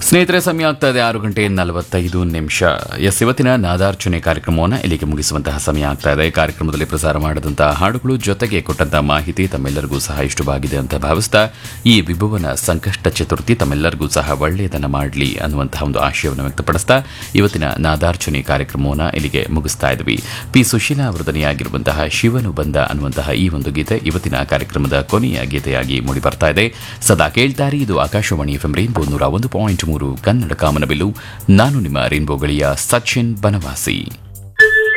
ಸ್ನೇಹಿತರೆ ಸಮಯ ಆಗ್ತಾ ಇದೆ ಆರು ಗಂಟೆ ನಲವತ್ತೈದು ನಿಮಿಷ ಎಸ್ ಇವತ್ತಿನ ನಾದಾರ್ಚನೆ ಕಾರ್ಯಕ್ರಮವನ್ನು ಇಲ್ಲಿಗೆ ಮುಗಿಸುವಂತಹ ಸಮಯ ಆಗ್ತಾ ಇದೆ ಕಾರ್ಯಕ್ರಮದಲ್ಲಿ ಪ್ರಸಾರ ಮಾಡಿದಂತಹ ಹಾಡುಗಳು ಜೊತೆಗೆ ಕೊಟ್ಟಂತಹ ಮಾಹಿತಿ ತಮ್ಮೆಲ್ಲರಿಗೂ ಸಹ ಇಷ್ಟವಾಗಿದೆ ಅಂತ ಭಾವಿಸ್ತಾ ಈ ವಿಭುವನ ಸಂಕಷ್ಟ ಚತುರ್ಥಿ ತಮ್ಮೆಲ್ಲರಿಗೂ ಸಹ ಒಳ್ಳೆಯದನ್ನು ಮಾಡಲಿ ಅನ್ನುವಂತಹ ಒಂದು ಆಶಯವನ್ನು ವ್ಯಕ್ತಪಡಿಸ್ತಾ ಇವತ್ತಿನ ನಾದಾರ್ಚನೆ ಕಾರ್ಯಕ್ರಮವನ್ನು ಇಲ್ಲಿಗೆ ಮುಗಿಸ್ತಾ ಇದ್ವಿ ಪಿ ಸುಶೀಲಾ ಅವರ ದನಿಯಾಗಿರುವಂತಹ ಶಿವನು ಬಂದ ಅನ್ನುವಂತಹ ಈ ಒಂದು ಗೀತೆ ಇವತ್ತಿನ ಕಾರ್ಯಕ್ರಮದ ಕೊನೆಯ ಗೀತೆಯಾಗಿ ಮೂಡಿ ಬರ್ತಾ ಇದೆ ಸದಾ ಕೇಳ್ತಾರೆ ಇದು ಆಕಾಶವಾಣಿ ಎಫ್ಎಂ ರೈನ್ಬೋ ನೂರ ಒಂದು ಪಾಯಿಂಟ್ ಮೂರು ಕನ್ನಡ ಕಾಮನಬಿಲ್ಲು ನಾನು ನಿಮ್ಮ ರೈನ್ಬೋ ಗಳಿಯ ಸಚಿನ್ ಬನವಾಸಿ